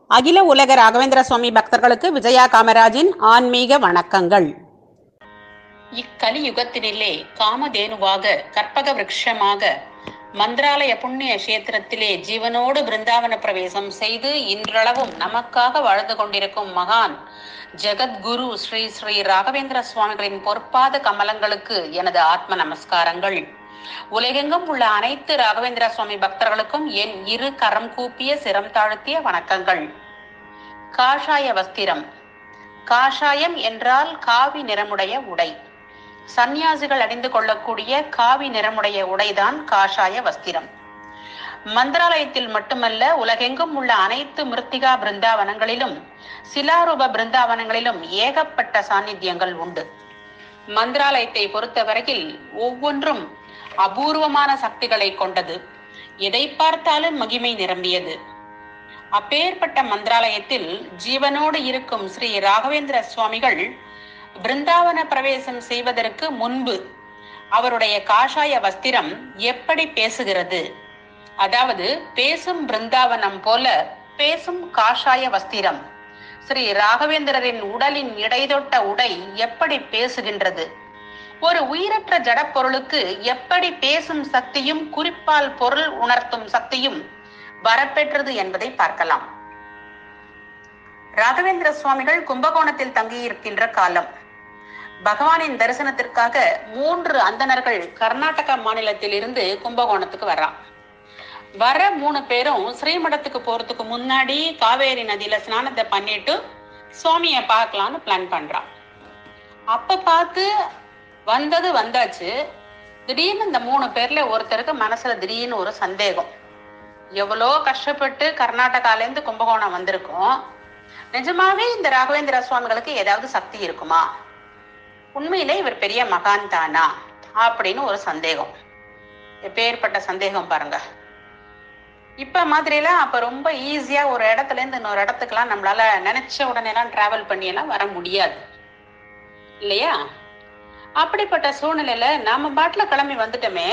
அகில உலக ராகவேந்திர சுவாமி பக்தர்களுக்கு விஜயா காமராஜின் ஆன்மீக வணக்கங்கள் இக்கலியுகத்தினிலே காமதேனுவாக கற்பக விருட்சமாக மந்திராலய புண்ணிய கஷேத்திரத்திலே ஜீவனோடு பிருந்தாவன பிரவேசம் செய்து இன்றளவும் நமக்காக வாழ்ந்து கொண்டிருக்கும் மகான் ஜெகத்குரு ஸ்ரீ ஸ்ரீ ராகவேந்திர சுவாமிகளின் பொற்பாத கமலங்களுக்கு எனது ஆத்ம நமஸ்காரங்கள் உலகெங்கும் உள்ள அனைத்து ராகவேந்திர சுவாமி பக்தர்களுக்கும் என் இரு கரம் கூப்பிய சிரம் தாழ்த்திய வணக்கங்கள் காஷாய வஸ்திரம் காஷாயம் என்றால் காவி நிறமுடைய உடை சந்நியாசிகள் அணிந்து கொள்ளக்கூடிய காவி நிறமுடைய உடைதான் காஷாய வஸ்திரம் மந்திராலயத்தில் மட்டுமல்ல உலகெங்கும் உள்ள அனைத்து மிருத்திகா பிருந்தாவனங்களிலும் சிலாரூப பிருந்தாவனங்களிலும் ஏகப்பட்ட சாநித்தியங்கள் உண்டு மந்திராலயத்தை பொறுத்தவரையில் ஒவ்வொன்றும் அபூர்வமான சக்திகளை கொண்டது எதை பார்த்தாலும் மகிமை நிரம்பியது அப்பேற்பட்ட மந்திராலயத்தில் ஜீவனோடு இருக்கும் ஸ்ரீ ராகவேந்திர சுவாமிகள் பிருந்தாவன பிரவேசம் செய்வதற்கு முன்பு அவருடைய காஷாய வஸ்திரம் எப்படி பேசுகிறது அதாவது பேசும் பிருந்தாவனம் போல பேசும் காஷாய வஸ்திரம் ஸ்ரீ ராகவேந்திரரின் உடலின் இடைதொட்ட உடை எப்படி பேசுகின்றது ஒரு உயிரற்ற ஜடப்பொருளுக்கு எப்படி பேசும் சக்தியும் குறிப்பால் பொருள் உணர்த்தும் சக்தியும் வரப்பெற்றது என்பதை பார்க்கலாம் ராகவேந்திர சுவாமிகள் கும்பகோணத்தில் தங்கியிருக்கின்ற காலம் பகவானின் தரிசனத்திற்காக மூன்று அந்தணர்கள் கர்நாடக மாநிலத்தில் இருந்து கும்பகோணத்துக்கு வர்றான் வர மூணு பேரும் ஸ்ரீமடத்துக்கு போறதுக்கு முன்னாடி காவேரி நதியில ஸ்நானத்தை பண்ணிட்டு சுவாமிய பார்க்கலாம்னு பிளான் பண்றான் அப்ப பார்த்து வந்தது வந்தாச்சு திடீர்னு இந்த மூணு பேர்ல ஒருத்தருக்கு மனசுல திடீர்னு ஒரு சந்தேகம் எவ்வளோ கஷ்டப்பட்டு கர்நாடகால இருந்து கும்பகோணம் வந்திருக்கோம் நிஜமாவே இந்த ராகவேந்திர சுவாமிகளுக்கு ஏதாவது சக்தி இருக்குமா உண்மையிலே இவர் பெரிய மகான் தானா அப்படின்னு ஒரு சந்தேகம் எப்பேற்பட்ட சந்தேகம் பாருங்க இப்ப மாதிரிலாம் அப்ப ரொம்ப ஈஸியா ஒரு இடத்துல இருந்து இன்னொரு இடத்துக்குலாம் நம்மளால நினைச்ச உடனே எல்லாம் டிராவல் பண்ணி எல்லாம் வர முடியாது இல்லையா அப்படிப்பட்ட சூழ்நிலையில நாம பாட்டுல கிளம்பி வந்துட்டோமே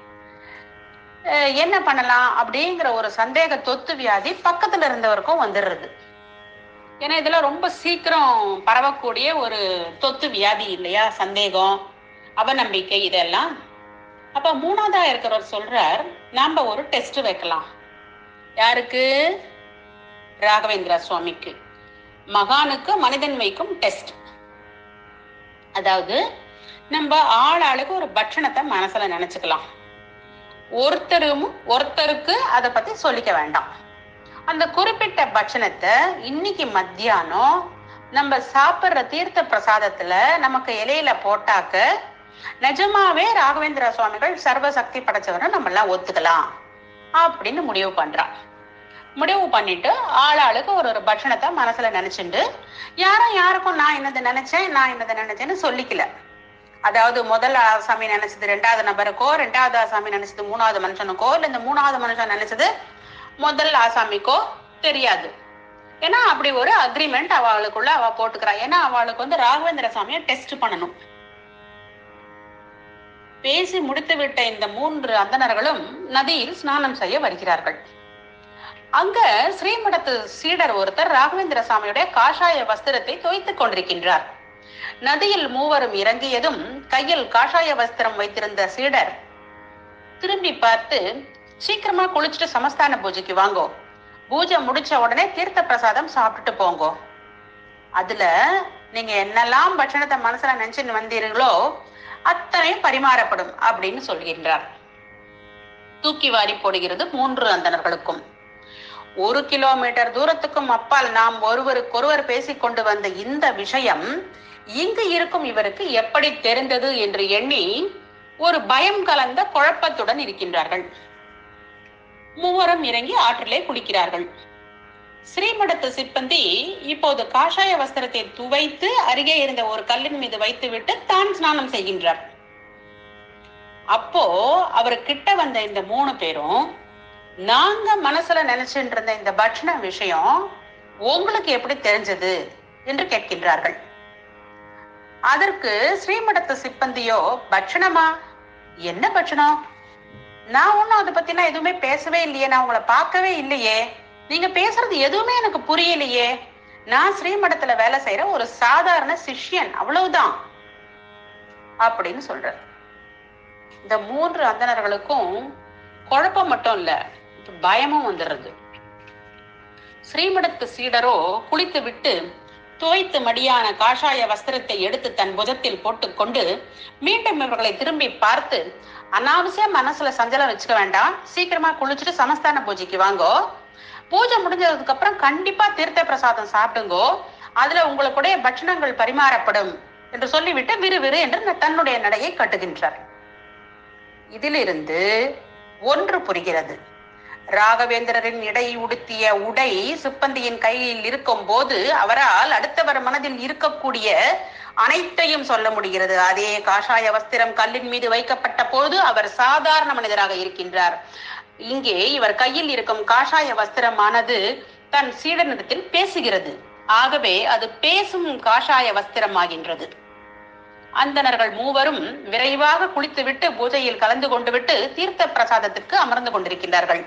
என்ன பண்ணலாம் அப்படிங்கிற ஒரு சந்தேக தொத்து வியாதி பக்கத்துல இருந்தவருக்கும் வந்துடுறது ஏன்னா இதெல்லாம் ரொம்ப சீக்கிரம் பரவக்கூடிய ஒரு தொத்து வியாதி இல்லையா சந்தேகம் அவநம்பிக்கை இதெல்லாம் அப்ப மூணாவதா இருக்கிறவர் சொல்றார் நாம ஒரு டெஸ்ட் வைக்கலாம் யாருக்கு ராகவேந்திர சுவாமிக்கு மகானுக்கு மனிதன் வைக்கும் டெஸ்ட் அதாவது நம்ம ஆள் ஆளுக்கு ஒரு பட்சணத்தை மனசுல நினைச்சுக்கலாம் ஒருத்தரும் ஒருத்தருக்கு அதை பத்தி சொல்லிக்க வேண்டாம் அந்த குறிப்பிட்ட பட்சணத்தை இன்னைக்கு மத்தியானம் நம்ம சாப்பிடுற தீர்த்த பிரசாதத்துல நமக்கு இலையில போட்டாக்க நிஜமாவே ராகவேந்திர சுவாமிகள் சர்வசக்தி படைச்சவரை நம்ம எல்லாம் ஒத்துக்கலாம் அப்படின்னு முடிவு பண்றான் முடிவு பண்ணிட்டு ஆளாளுக்கு ஒரு ஒரு பட்சணத்தை மனசுல நினைச்சுட்டு யாரும் யாருக்கும் நான் என்னது நினைச்சேன் நான் என்னது நினைச்சேன்னு சொல்லிக்கல அதாவது முதல் ஆசாமி நினைச்சது ரெண்டாவது நபருக்கோ ரெண்டாவது ஆசாமி நினைச்சது மூணாவது மனுஷனுக்கோ இல்ல இந்த மூணாவது மனுஷன் நினைச்சது முதல் ஆசாமிக்கோ தெரியாது ஏன்னா அப்படி ஒரு அக்ரிமெண்ட் அவளுக்குள்ள அவ போட்டுக்கிறா ஏன்னா அவளுக்கு வந்து ராகவேந்திர சாமியை டெஸ்ட் பண்ணணும் பேசி முடித்து விட்ட இந்த மூன்று அந்தணர்களும் நதியில் ஸ்நானம் செய்ய வருகிறார்கள் அங்க ஸ்ரீமடத்து சீடர் ஒருத்தர் ராகவேந்திர சாமியுடைய காஷாய வஸ்திரத்தை துவைத்துக் கொண்டிருக்கின்றார் நதியில் மூவரும் இறங்கியதும் கையில் காஷாய வஸ்திரம் வைத்திருந்த சீடர் திரும்பி பார்த்து சீக்கிரமா குளிச்சுட்டு சமஸ்தான பூஜைக்கு வாங்கோ பூஜை முடிச்ச உடனே தீர்த்த பிரசாதம் சாப்பிட்டுட்டு போங்கோ அதுல நீங்க என்னெல்லாம் பட்சணத்தை மனசுல நினைச்சுன்னு வந்தீர்களோ அத்தனையும் பரிமாறப்படும் அப்படின்னு சொல்கின்றார் தூக்கி வாரி போடுகிறது மூன்று அந்தணர்களுக்கும் ஒரு கிலோமீட்டர் தூரத்துக்கும் அப்பால் நாம் ஒருவருக்கொருவர் பேசிக் கொண்டு வந்த இந்த விஷயம் இங்கு இருக்கும் இவருக்கு எப்படி தெரிந்தது என்று எண்ணி ஒரு பயம் கலந்த குழப்பத்துடன் இருக்கின்றார்கள் மூவரும் இறங்கி ஆற்றிலே குளிக்கிறார்கள் ஸ்ரீமடத்து சிப்பந்தி இப்போது காஷாய வஸ்திரத்தை துவைத்து அருகே இருந்த ஒரு கல்லின் மீது வைத்துவிட்டு தான் ஸ்நானம் செய்கின்றார் அப்போ அவர் கிட்ட வந்த இந்த மூணு பேரும் நாங்க மனசுல நினைச்சுட்டு இருந்த இந்த பட்சண விஷயம் உங்களுக்கு எப்படி தெரிஞ்சது என்று கேட்கின்றார்கள் அதற்கு ஸ்ரீமடத்து சிப்பந்தியோ பட்சணமா என்ன பட்சணம் நான் ஒன்னும் அதை பத்தினா எதுவுமே பேசவே இல்லையே நான் உங்களை பார்க்கவே இல்லையே நீங்க பேசுறது எதுவுமே எனக்கு புரியலையே நான் ஸ்ரீமடத்துல வேலை செய்யற ஒரு சாதாரண சிஷ்யன் அவ்வளவுதான் அப்படின்னு சொல்றார் இந்த மூன்று அந்தணர்களுக்கும் குழப்பம் மட்டும் இல்ல பயமும் வந்துடுறது ஸ்ரீமடத்து சீடரோ குளித்து விட்டு தோய்த்து மடியான காஷாய வஸ்திரத்தை எடுத்து தன் புஜத்தில் போட்டுக்கொண்டு மீண்டும் இவர்களை திரும்பி பார்த்து அனாவசிய மனசுல சஞ்சலம் வச்சுக்க வேண்டாம் சீக்கிரமா குளிச்சுட்டு சமஸ்தான பூஜைக்கு வாங்கோ பூஜை முடிஞ்சதுக்கு அப்புறம் கண்டிப்பா தீர்த்த பிரசாதம் சாப்பிடுங்கோ அதுல உங்களுக்குடைய பட்சணங்கள் பரிமாறப்படும் என்று சொல்லிவிட்டு விறுவிறு என்று தன்னுடைய நடையை கட்டுகின்றார் இதிலிருந்து ஒன்று புரிகிறது ராகவேந்திரரின் இடை உடுத்திய உடை சிப்பந்தியின் கையில் இருக்கும் போது அவரால் அடுத்தவர் மனதில் இருக்கக்கூடிய அனைத்தையும் சொல்ல முடிகிறது அதே காஷாய வஸ்திரம் கல்லின் மீது வைக்கப்பட்ட போது அவர் சாதாரண மனிதராக இருக்கின்றார் இங்கே இவர் கையில் இருக்கும் காஷாய வஸ்திரமானது தன் சீடனிடத்தில் பேசுகிறது ஆகவே அது பேசும் காஷாய வஸ்திரமாகின்றது அந்தணர்கள் மூவரும் விரைவாக குளித்துவிட்டு பூஜையில் கலந்து கொண்டு விட்டு தீர்த்த பிரசாதத்திற்கு அமர்ந்து கொண்டிருக்கின்றார்கள்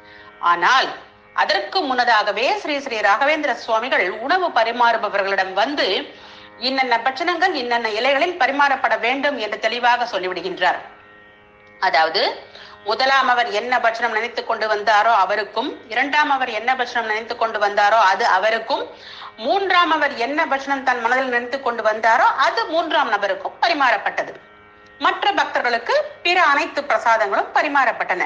ஆனால் அதற்கு முன்னதாகவே ஸ்ரீ ஸ்ரீ ராகவேந்திர சுவாமிகள் உணவு பரிமாறுபவர்களிடம் வந்து இன்னென்ன பட்சணங்கள் இன்னென்ன இலைகளில் பரிமாறப்பட வேண்டும் என்று தெளிவாக சொல்லிவிடுகின்றார் அதாவது முதலாம் அவர் என்ன பட்சணம் நினைத்துக் கொண்டு வந்தாரோ அவருக்கும் இரண்டாம் அவர் என்ன பட்சணம் நினைத்துக் கொண்டு வந்தாரோ அது அவருக்கும் மூன்றாம் அவர் என்ன பட்சணம் தன் மனதில் நினைத்துக் கொண்டு வந்தாரோ அது மூன்றாம் நபருக்கும் பரிமாறப்பட்டது மற்ற பக்தர்களுக்கு பிற அனைத்து பிரசாதங்களும் பரிமாறப்பட்டன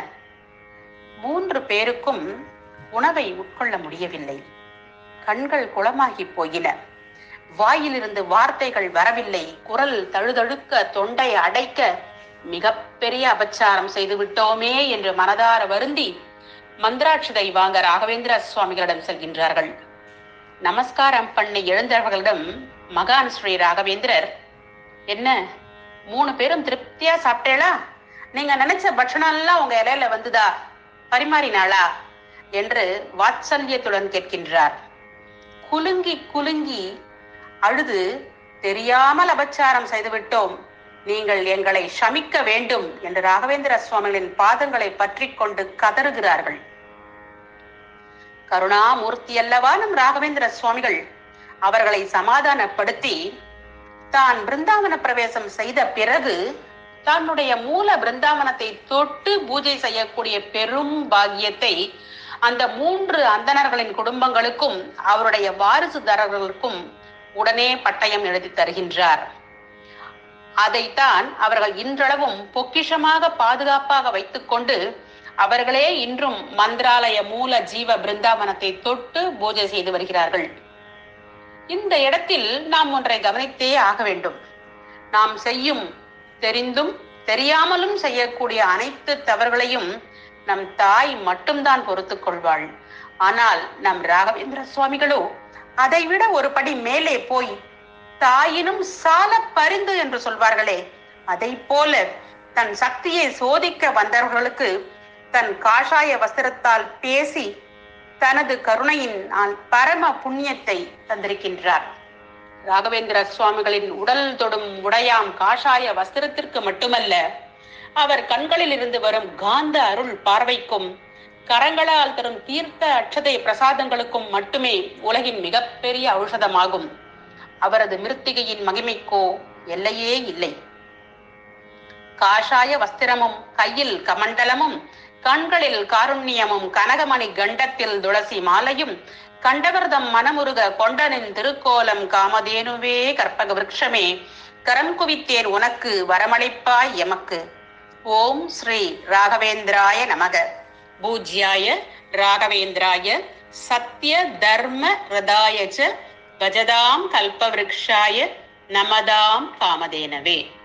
மூன்று பேருக்கும் உணவை உட்கொள்ள முடியவில்லை கண்கள் குளமாகி போயின வாயிலிருந்து வார்த்தைகள் வரவில்லை குரல் தழுதழுக்க தொண்டை அடைக்க மிகப்பெரிய அபச்சாரம் செய்து விட்டோமே என்று மனதார வருந்தி மந்திராட்சதை வாங்க ராகவேந்திர சுவாமிகளிடம் செல்கின்றார்கள் நமஸ்காரம் பண்ணி எழுந்தவர்களிடம் மகான் ஸ்ரீ ராகவேந்திரர் என்ன மூணு பேரும் திருப்தியா சாப்பிட்டேளா நீங்க நினைச்ச பட்சணம் எல்லாம் உங்க இலையில வந்துதா பரிமாறினாளா என்று வாத்சல்யத்துடன் கேட்கின்றார் குலுங்கி குலுங்கி அழுது தெரியாமல் அபச்சாரம் செய்துவிட்டோம் நீங்கள் எங்களை சமிக்க வேண்டும் என்று ராகவேந்திர சுவாமிகளின் பாதங்களை பற்றி கொண்டு கதறுகிறார்கள் கருணாமூர்த்தி அல்லவா நம் ராகவேந்திர சுவாமிகள் அவர்களை சமாதானப்படுத்தி தான் பிருந்தாவன பிரவேசம் செய்த பிறகு தன்னுடைய மூல பிருந்தாவனத்தை தொட்டு பூஜை செய்யக்கூடிய பெரும் பாக்கியத்தை அந்த மூன்று அந்தணர்களின் குடும்பங்களுக்கும் அவருடைய வாரிசுதாரர்களுக்கும் உடனே பட்டயம் எழுதி தருகின்றார் அதைத்தான் அவர்கள் இன்றளவும் பொக்கிஷமாக பாதுகாப்பாக வைத்துக்கொண்டு அவர்களே இன்றும் மந்திராலய மூல ஜீவ பிருந்தாவனத்தை தொட்டு பூஜை செய்து வருகிறார்கள் இந்த இடத்தில் நாம் ஒன்றை கவனித்தே ஆக வேண்டும் நாம் செய்யும் தெரிந்தும் தெரியாமலும் செய்யக்கூடிய அனைத்து தவறுகளையும் நம் தாய் மட்டும்தான் பொறுத்துக் கொள்வாள் ஆனால் நம் ராகவேந்திர சுவாமிகளோ அதைவிட ஒரு படி மேலே போய் தாயினும் சால பரிந்து என்று சொல்வார்களே அதை போல தன் சக்தியை சோதிக்க வந்தவர்களுக்கு தன் காஷாய வஸ்திரத்தால் பேசி தனது கருணையின் பரம புண்ணியத்தை தந்திருக்கின்றார் ராகவேந்திர சுவாமிகளின் உடல் தொடும் உடையாம் காஷாய வஸ்திரத்திற்கு மட்டுமல்ல அவர் கண்களில் இருந்து வரும் காந்த அருள் பார்வைக்கும் கரங்களால் தரும் தீர்த்த அட்சதை பிரசாதங்களுக்கும் மட்டுமே உலகின் மிகப்பெரிய ஔஷதமாகும் அவரது மிருத்திகையின் மகிமைக்கோ எல்லையே இல்லை காஷாய வஸ்திரமும் கையில் கமண்டலமும் கண்களில் காருண்யமும் கனகமணி கண்டத்தில் துளசி மாலையும் கண்டவர்தம் மனமுருக கொண்டனின் திருக்கோலம் காமதேனுவே கற்பக விருட்சமே கரம் குவித்தேன் உனக்கு வரமளிப்பாய் எமக்கு ஓம் ஸ்ரீ ராகவேந்திராய நமக பூஜ்யாய ராகவேந்திராய சத்ய தர்ம ரதாய ச கஜதாம் கல்பவ்ருக்ஷாய நமதாம் காமதேனவே